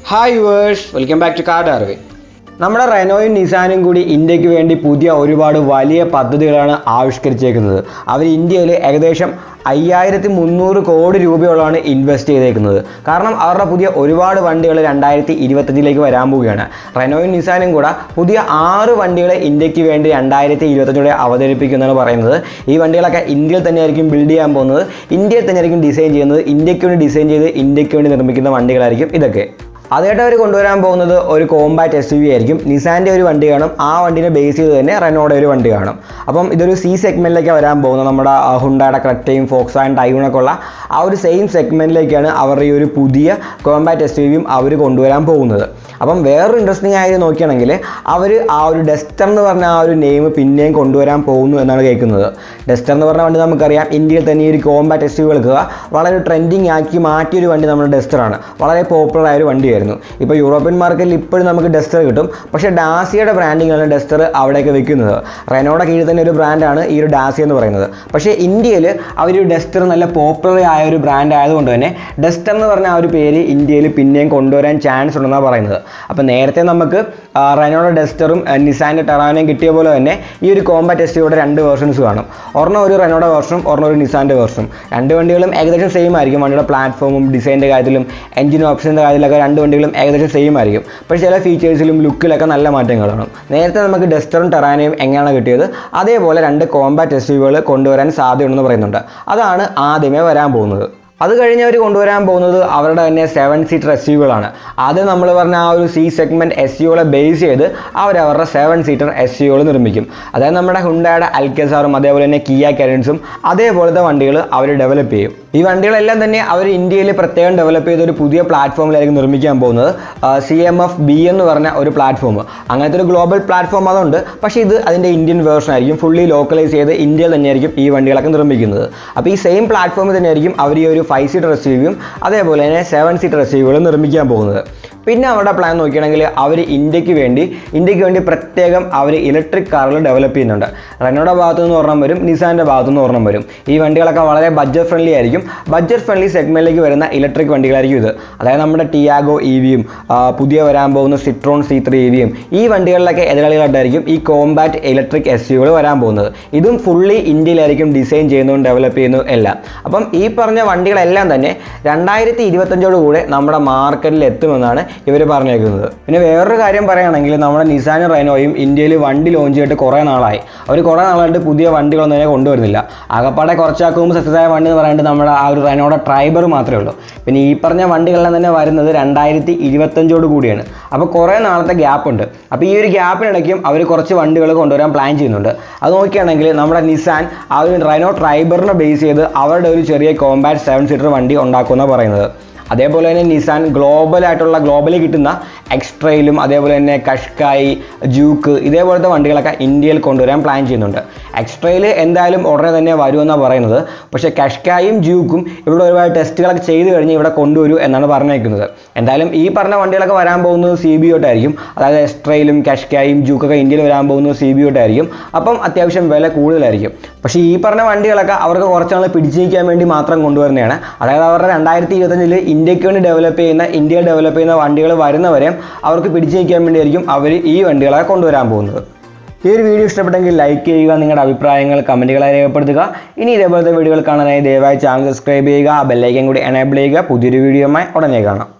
hi viewers welcome back to card അറിവ് നമ്മുടെ റെനോയും നിസാനും കൂടി ഇന്ത്യക്ക് വേണ്ടി പുതിയ ഒരുപാട് വലിയ പദ്ധതികളാണ് ആവിഷ്കരിച്ചേക്കുന്നത് അവർ ഇന്ത്യയിൽ ഏകദേശം അയ്യായിരത്തി മുന്നൂറ് കോടി രൂപയോളാണ് ഇൻവെസ്റ്റ് ചെയ്തേക്കുന്നത് കാരണം അവരുടെ പുതിയ ഒരുപാട് വണ്ടികൾ രണ്ടായിരത്തി ഇരുപത്തഞ്ചിലേക്ക് വരാൻ പോവുകയാണ് റെനോയും നിസാനും കൂടെ പുതിയ ആറ് വണ്ടികൾ ഇന്ത്യക്ക് വേണ്ടി രണ്ടായിരത്തി ഇരുപത്തഞ്ചോടെ അവതരിപ്പിക്കുന്നതാണ് പറയുന്നത് ഈ വണ്ടികളൊക്കെ ഇന്ത്യയിൽ തന്നെയായിരിക്കും ബിൽഡ് ചെയ്യാൻ പോകുന്നത് ഇന്ത്യയിൽ തന്നെയായിരിക്കും ഡിസൈൻ ചെയ്യുന്നത് ഇന്ത്യക്ക് വേണ്ടി ഡിസൈൻ ചെയ്ത് ഇന്ത്യക്ക് വേണ്ടി നിർമ്മിക്കുന്ന വണ്ടികളായിരിക്കും ഇതൊക്കെ അതായിട്ട് അവർ കൊണ്ടുവരാൻ പോകുന്നത് ഒരു കോമ്പാറ്റ് എസ് യു വി ആയിരിക്കും നിസാൻ്റെ ഒരു വണ്ടി കാണും ആ വണ്ടിനെ ബേസ് ചെയ്ത് തന്നെ റെനോയുടെ ഒരു വണ്ടി കാണും അപ്പം ഇതൊരു സി സെഗ്മെൻറ്റിലേക്ക് വരാൻ പോകുന്നത് നമ്മുടെ ഹുണ്ടായുടെ ക്രെറ്റയും ഫോക്സ് ആൻഡ് ടൈഗണൊക്കെ ഉള്ള ആ ഒരു സെയിം സെഗ്മെൻറ്റിലേക്കാണ് അവരുടെ ഈ ഒരു പുതിയ കോമ്പാറ്റ് എസ് യു വിയും അവർ കൊണ്ടുവരാൻ പോകുന്നത് അപ്പം വേറൊരു ഇൻട്രസ്റ്റിംഗ് ആയത് നോക്കുകയാണെങ്കിൽ അവർ ആ ഒരു ഡെസ്റ്റർ എന്ന് പറഞ്ഞ ആ ഒരു നെയിം പിന്നെയും കൊണ്ടുവരാൻ പോകുന്നു എന്നാണ് കേൾക്കുന്നത് ഡെസ്റ്റർ എന്ന് പറഞ്ഞ വണ്ടി നമുക്കറിയാം ഇന്ത്യയിൽ തന്നെ ഈ ഒരു കോമ്പാറ്റ് എസ് യു വികൾക്ക് വളരെ ട്രെൻഡിങ് ആക്കി മാറ്റിയൊരു വണ്ടി നമ്മുടെ ഡെസ്റ്ററാണ് വളരെ പോപ്പുലർ ആയ ഒരു വണ്ടിയായിരുന്നു ഇപ്പോൾ യൂറോപ്യൻ മാർക്കറ്റിൽ ഇപ്പോഴും നമുക്ക് ഡെസ്റ്റർ കിട്ടും പക്ഷേ ഡാസിയുടെ ബ്രാൻഡിംഗ് ആണ് ഡെസ്റ്റർ അവിടേക്ക് വെക്കുന്നത് റെനോയുടെ കീഴിൽ തന്നെ ഒരു ബ്രാൻഡാണ് ഈ ഒരു ഡാസി എന്ന് പറയുന്നത് പക്ഷേ ഇന്ത്യയിൽ അവർ ഒരു ഡെസ്റ്റർ നല്ല പോപ്പുലർ ആയ ഒരു ബ്രാൻഡ് ആയതുകൊണ്ട് തന്നെ ഡെസ്റ്റർ എന്ന് പറഞ്ഞ ആ ഒരു പേര് ഇന്ത്യയിൽ പിന്നെയും കൊണ്ടുവരാൻ ചാൻസ് ഉണ്ടെന്നാണ് പറയുന്നത് അപ്പോൾ നേരത്തെ നമുക്ക് ആ, റെനോയുടെ ഡെസ്റ്ററും നിസാൻ്റെ ടെറാനയും കിട്ടിയ പോലെ തന്നെ ഈ ഒരു കോമ്പാറ്റ് എസ്റ്റിയുടെ രണ്ട് വേർഷൻസ് കാണും ഒരെണ്ണം ഒരു റെനോയുടെ വേർഷനും ഒരെണ്ണം ഒരു നിസാൻ്റെ വേർഷനും രണ്ട് വണ്ടികളും ഏകദേശം സെയിം ആയിരിക്കും വണ്ടിയുടെ പ്ലാറ്റ്ഫോമും ഡിസൈൻ്റെ കാര്യത്തിലും എഞ്ചിൻ ഓപ്ഷൻ്റെ കാര്യത്തിലൊക്കെ രണ്ട് വണ്ടികളും ഏകദേശം സെയിം ആയിരിക്കും പക്ഷേ ചില ഫീച്ചേഴ്സിലും ലുക്കിലൊക്കെ നല്ല മാറ്റങ്ങൾ കാണും നേരത്തെ നമുക്ക് ഡെസ്റ്ററും ടെറാനയും എങ്ങനെയാണ് കിട്ടിയത് അതേപോലെ രണ്ട് കോമ്പാറ്റ് എസ് യുകൾ കൊണ്ടുവരാൻ സാധ്യതയുണ്ടെന്ന് പറയുന്നുണ്ട് അതാണ് ആദ്യമേ വരാൻ പോകുന്നത് അത് കഴിഞ്ഞ് അവർ കൊണ്ടുവരാൻ പോകുന്നത് അവരുടെ തന്നെ സെവൻ സീറ്റർ എസ് യുകളാണ് അത് നമ്മൾ പറഞ്ഞ ആ ഒരു സി സെഗ്മെൻറ്റ് എസ് യുകളെ ബേസ് ചെയ്ത് അവർ അവരുടെ സെവൻ സീറ്റർ എസ് യുകൾ നിർമ്മിക്കും അതായത് നമ്മുടെ ഹുണ്ടയുടെ അൽക്കസാറും അതേപോലെ തന്നെ കിയ കരൻസും അതേപോലത്തെ വണ്ടികൾ അവർ ഡെവലപ്പ് ചെയ്യും ഈ വണ്ടികളെല്ലാം തന്നെ അവർ ഇന്ത്യയിൽ പ്രത്യേകം ഡെവലപ്പ് ചെയ്ത ഒരു പുതിയ പ്ലാറ്റ്ഫോമിലായിരിക്കും നിർമ്മിക്കാൻ പോകുന്നത് സി എം എഫ് ബി എന്ന് പറഞ്ഞ ഒരു പ്ലാറ്റ്ഫോം അങ്ങനത്തെ ഒരു ഗ്ലോബൽ പ്ലാറ്റ്ഫോം അതുണ്ട് പക്ഷേ ഇത് അതിൻ്റെ ഇന്ത്യൻ വേർഷൻ ആയിരിക്കും ഫുള്ളി ലോക്കലൈസ് ചെയ്ത് ഇന്ത്യയിൽ തന്നെയായിരിക്കും ഈ വണ്ടികളൊക്കെ നിർമ്മിക്കുന്നത് അപ്പോൾ ഈ സെയിം പ്ലാറ്റ്ഫോമിൽ തന്നെയായിരിക്കും അവർ ഈ ഒരു ഫൈവ് സീറ്റർ എസ് യുവും അതേപോലെ തന്നെ സെവൻ സീറ്റർ എസ് യുകളും നിർമ്മിക്കാൻ പോകുന്നത് പിന്നെ അവരുടെ പ്ലാൻ നോക്കുകയാണെങ്കിൽ അവർ ഇന്ത്യക്ക് വേണ്ടി ഇന്ത്യക്ക് വേണ്ടി പ്രത്യേകം അവർ ഇലക്ട്രിക് കാറുകൾ ഡെവലപ്പ് ചെയ്യുന്നുണ്ട് റെനോയുടെ ഭാഗത്തു നിന്ന് ഒരെണ്ണം വരും നിസാൻ്റെ ഭാഗത്തു നിന്ന് ഒരെണ്ണം വരും ഈ വണ്ടികളൊക്കെ വളരെ ബഡ്ജറ്റ് ഫ്രണ്ട്ലി ആയിരിക്കും ബഡ്ജറ്റ് ഫ്രണ്ട്ലി സെഗ്മെൻറ്റിലേക്ക് വരുന്ന ഇലക്ട്രിക് വണ്ടികളായിരിക്കും ഇത് അതായത് നമ്മുടെ ടിയാഗോ ഇ വിയും പുതിയ വരാൻ പോകുന്ന സിട്രോൺ സി ത്രീ ഇ വിയും ഈ വണ്ടികളിലൊക്കെ എതിരാളികളായിട്ടായിരിക്കും ഈ കോമ്പാറ്റ് ഇലക്ട്രിക് എസ് യുകൾ വരാൻ പോകുന്നത് ഇതും ഫുള്ളി ഇന്ത്യയിലായിരിക്കും ഡിസൈൻ ചെയ്യുന്നതും ഡെവലപ്പ് ചെയ്യുന്നതും എല്ലാം അപ്പം ഈ പറഞ്ഞ വണ്ടികളെല്ലാം തന്നെ രണ്ടായിരത്തി ഇരുപത്തഞ്ചോട് കൂടെ നമ്മുടെ മാർക്കറ്റിൽ എത്തുമെന്നാണ് ഇവർ പറഞ്ഞേക്കുന്നത് പിന്നെ വേറൊരു കാര്യം പറയുകയാണെങ്കിൽ നമ്മുടെ നിസാനും റെനോയും ഇന്ത്യയിൽ വണ്ടി ലോഞ്ച് ചെയ്തിട്ട് കുറേ നാളായി അവർ കുറേ നാളായിട്ട് പുതിയ വണ്ടികളൊന്നും തന്നെ കൊണ്ടുവരുന്നില്ല ആകപ്പാടെ കുറച്ചാക്കുമ്പോൾ സക്സസ് ആയ വണ്ടി എന്ന് പറയുന്നത് നമ്മുടെ ആ ഒരു റെനോയുടെ ട്രൈബർ മാത്രമേ ഉള്ളൂ പിന്നെ ഈ പറഞ്ഞ വണ്ടികളെല്ലാം തന്നെ വരുന്നത് രണ്ടായിരത്തി ഇരുപത്തഞ്ചോട് കൂടിയാണ് അപ്പോൾ കുറേ നാളത്തെ ഗ്യാപ്പ് ഉണ്ട് അപ്പോൾ ഈ ഒരു ഗ്യാപ്പിനിടയ്ക്കും അവർ കുറച്ച് വണ്ടികൾ കൊണ്ടുവരാൻ പ്ലാൻ ചെയ്യുന്നുണ്ട് അത് നോക്കുകയാണെങ്കിൽ നമ്മുടെ നിസാൻ ആ ഒരു റെനോ ട്രൈബറിനെ ബേസ് ചെയ്ത് അവരുടെ ഒരു ചെറിയ കോമ്പാറ്റ് സെവൻ സീറ്റർ വണ്ടി ഉണ്ടാക്കുമെന്നാണ് പറയുന്നത് അതേപോലെ തന്നെ നിസാൻ ഗ്ലോബൽ ആയിട്ടുള്ള ഗ്ലോബലി കിട്ടുന്ന എക്സ്ട്രയിലും അതേപോലെ തന്നെ കഷ്കായി ജൂക്ക് ഇതേപോലത്തെ വണ്ടികളൊക്കെ ഇന്ത്യയിൽ കൊണ്ടുവരാൻ പ്ലാൻ ചെയ്യുന്നുണ്ട് എക്സ്ട്രയിൽ എന്തായാലും ഉടനെ തന്നെ വരുമെന്നാണ് പറയുന്നത് പക്ഷേ കഷ്കായും ജൂക്കും ഇവിടെ ഒരുപാട് ടെസ്റ്റുകളൊക്കെ ചെയ്ത് കഴിഞ്ഞ് ഇവിടെ കൊണ്ടുവരൂ എന്നാണ് പറഞ്ഞേക്കുന്നത് എന്തായാലും ഈ പറഞ്ഞ വണ്ടികളൊക്കെ വരാൻ പോകുന്നത് സി ബി തൊട്ടായിരിക്കും അതായത് എക്സ്ട്രയിലും കഷ്കായും ജൂക്കൊക്കെ ഇന്ത്യയിൽ വരാൻ പോകുന്നത് സി ബി തൊട്ടായിരിക്കും അപ്പം അത്യാവശ്യം വില കൂടുതലായിരിക്കും പക്ഷേ ഈ പറഞ്ഞ വണ്ടികളൊക്കെ അവർക്ക് കുറച്ച് നാൾ പിടിച്ചു നിൽക്കാൻ വേണ്ടി മാത്രം കൊണ്ടുവരുന്നതാണ് അതായത് അവരുടെ രണ്ടായിരത്തി ഇരുപത്തഞ്ചിൽ ഇന്ത്യക്ക് വേണ്ടി ഡെവലപ്പ് ചെയ്യുന്ന ഇന്ത്യയിൽ ഡെവലപ്പ് ചെയ്യുന്ന വണ്ടികൾ വരുന്നവരെ അവർക്ക് പിടിച്ചു നിൽക്കാൻ വേണ്ടിയായിരിക്കും അവർ ഈ വണ്ടികളൊക്കെ കൊണ്ടുവരാൻ പോകുന്നത് ഈ ഒരു വീഡിയോ ഇഷ്ടപ്പെട്ടെങ്കിൽ ലൈക്ക് ചെയ്യുക നിങ്ങളുടെ അഭിപ്രായങ്ങൾ കമൻറ്റുകളായി രേഖപ്പെടുത്തുക ഇനി ഇതേപോലത്തെ വീഡിയോകൾ കാണാനായി ദയവായി ചാനൽ സബ്സ്ക്രൈബ് ചെയ്യുക ആ ബെല്ലൈക്കൻ കൂടി എനേബിൾ ചെയ്യുക പുതിയൊരു വീഡിയോയുമായി ഉടനെ കാണാം